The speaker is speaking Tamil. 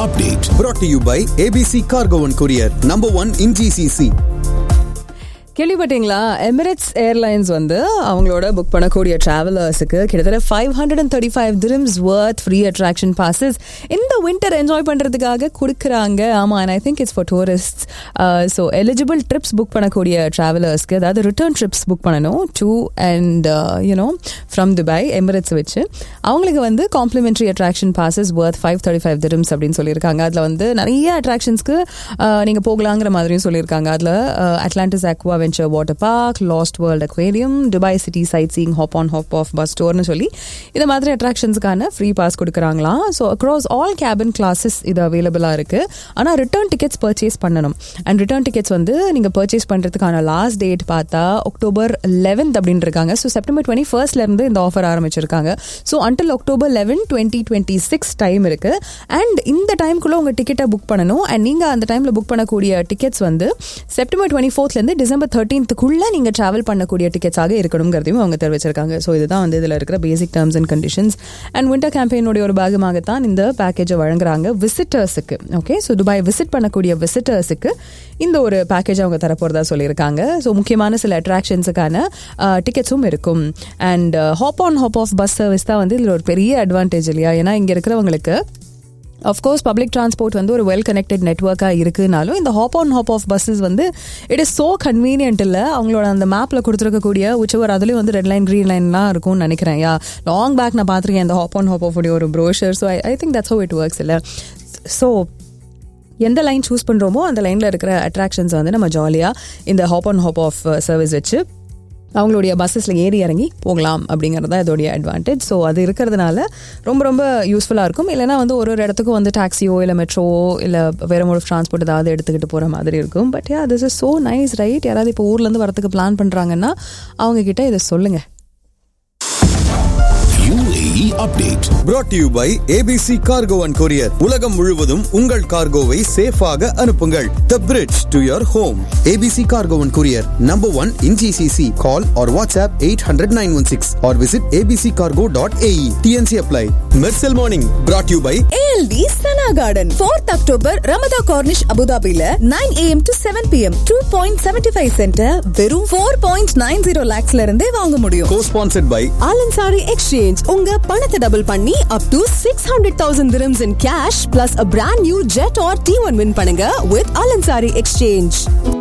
update. Brought to you by ABC Cargo and Courier, number one in GCC. கேள்விப்பட்டீங்களா எமிரேட்ஸ் ஏர்லைன்ஸ் வந்து அவங்களோட புக் பண்ணக்கூடிய டிராவலர்ஸுக்கு கிட்டத்தட்ட five hundred and thirty five dirhams worth free attraction passes இந்த வின்டர் என்ஜாய் பண்ணுறதுக்காக கொடுக்குறாங்க ஆமாம் and I think it's for tourist so eligible trips book பண்ணக்கூடிய டிராவலர்ஸ்க்கு அதாவது ரிட்டர்ன் ட்ரிப்ஸ் புக் பண்ணணும் too and you know from Dubai Emirates வச்சு அவங்களுக்கு வந்து complimentary attraction passes worth five thirty five dirhams அப்படின்னு சொல்லியிருக்காங்க அதில் வந்து நிறைய அட்ராக்ஷன்ஸ்க்கு நீங்கள் போகலாங்கிற மாதிரியும் சொல்லியிருக்காங்க அதில் Atlantis Aquaventure water park lost world aquarium Dubai city sightseeing hop on hop off bus டோர்னு சொல்லி இந்த மாதிரி அட்ராக்ஷன்ஸ்க்கான ஃப்ரீ பாஸ் கொடுக்குறாங்களாம் so across all cabin classes இது அவைலபிளாக இருக்குது ஆனால் ரிட்டர்ன் டிக்கெட்ஸ் பர்ச்சேஸ் பண்ணணும் அண்ட் ரிட்டர்ன் டிக்கெட்ஸ் வந்து நீங்கள் பர்ச்சேஸ் பண்ணுறதுக்கான லாஸ்ட் டேட் பார்த்தா அக்டோபர் லெவன்த் அப்படின்னு இருக்காங்க ஸோ செப்டம்பர் டுவெண்ட்டி ஃபர்ஸ்ட்லேருந்து இந்த ஆஃபர் ஆரம்பிச்சிருக்காங்க so until October eleven twenty twenty six time இருக்குது அண்ட் இந்த டைம்குள்ளே உங்கள் டிக்கெட்டை புக் பண்ணணும் அண்ட் நீங்கள் அந்த டைமில் புக் பண்ணக்கூடிய டிக்கெட்ஸ் வந்து செப்டம்பர் டுவெண்ட்டி ஃபோர்த்லேருந்து டிசம்பர் தேர்ட்டீன்த்துக்குள்ளே நீங்கள் ட்ராவல் பண்ணக்கூடிய டிக்கெட்ஸாக இருக்கணுங்கிறதையும் அவங்க தெரிவிச்சிருக்காங்க ஸோ இதுதான் வந்து இதில் இருக்கிற basic terms and conditions and winter கேம்பெயினுடைய ஒரு பாகமாகத்தான் இந்த பேக்கேஜை வழங்குறாங்க விசிட்டர்ஸுக்கு ஓகே ஸோ துபாய் விசிட் பண்ணக்கூடிய விசிட்டர்ஸுக்கு இந்த ஒரு பேக்கேஜ் அவங்க தரப்போறதா சொல்லியிருக்காங்க ஸோ முக்கியமான சில அட்ராக்ஷன்ஸுக்கான டிக்கெட்ஸும் இருக்கும் and hop on hop off bus service தான் வந்து இதில் ஒரு பெரிய அட்வான்டேஜ் இல்லையா ஏன்னா இங்கே இருக்கிறவங்களுக்கு அஃப்கோர்ஸ் பப்ளிக் டிரான்ஸ்போர்ட் வந்து ஒரு வெல் கனெக்டட் நெட்ஒர்க்காக இருக்குனாலும் இந்த hop on hop off buses வந்து இட் இஸ் ஸோ கன்வீனியன்ட் இல்லை அவங்களோட அந்த மேப்பில் கொடுத்துருக்கக்கூடிய உச்சவர் அதுலேயும் வந்து ரெட் லைன் க்ரீன் லைன்லாம் இருக்கும்னு நினைக்கிறேன் யா லாங் பேக் நான் பார்த்துருக்கேன் இந்த ஹாப் ஆன் ஹாப் ஆஃப் ஒரு brochure so I I think that's how it works இல்லை ஸோ எந்த லைன் சூஸ் பண்ணுறோமோ அந்த லைனில் இருக்கிற அட்ராக்ஷன்ஸ் வந்து நம்ம ஜாலியாக இந்த hop on hop off service வச்சு அவங்களுடைய பஸ்ஸஸில் ஏறி இறங்கி போகலாம் அப்படிங்கிறது தான் இதோடைய அட்வான்டேஜ் ஸோ அது இருக்கிறதுனால ரொம்ப ரொம்ப யூஸ்ஃபுல்லாக இருக்கும் இல்லைனா வந்து ஒரு ஒரு இடத்துக்கும் வந்து டாக்ஸியோ இல்லை மெட்ரோவோ இல்லை வேறு மோட் ஆஃப் ட்ரான்ஸ்போர்ட் ஏதாவது எடுத்துக்கிட்டு போகிற மாதிரி இருக்கும் but yeah this is so nice right யாராவது இப்போ ஊர்லேருந்து வரத்துக்கு பிளான் பண்ணுறாங்கன்னா அவங்கக்கிட்ட இதை சொல்லுங்கள் UAE update. Brought to you by ABC Cargo and Courier. உலகம் முழுவதும் உங்கள் கார்கோவை சேஃபாக அனுப்புங்கள். The bridge to your home. ABC Cargo and Courier, number one in GCC. Call or WhatsApp 800-916 or visit abccargo.ae. TNC apply. Mercel Morning. Brought to you by ALD Sana Garden. 4th October, Ramada Cornish, Abu Dhabi 9 am to 7 pm. 2.75 center வெறும் 4.90 lakhsல இருந்தே வாங்க முடியும். co-sponsored by ஆலன்சாரி எக்ஸ்சேஞ்ச் உங்க பணத்தை டபுள் பண்ணி up to six hundred thousand dirhams in cash plus a brand new Jetour T one win பண்ணுங்க வித் ஆலன்சாரி எக்ஸ்சேஞ்ச்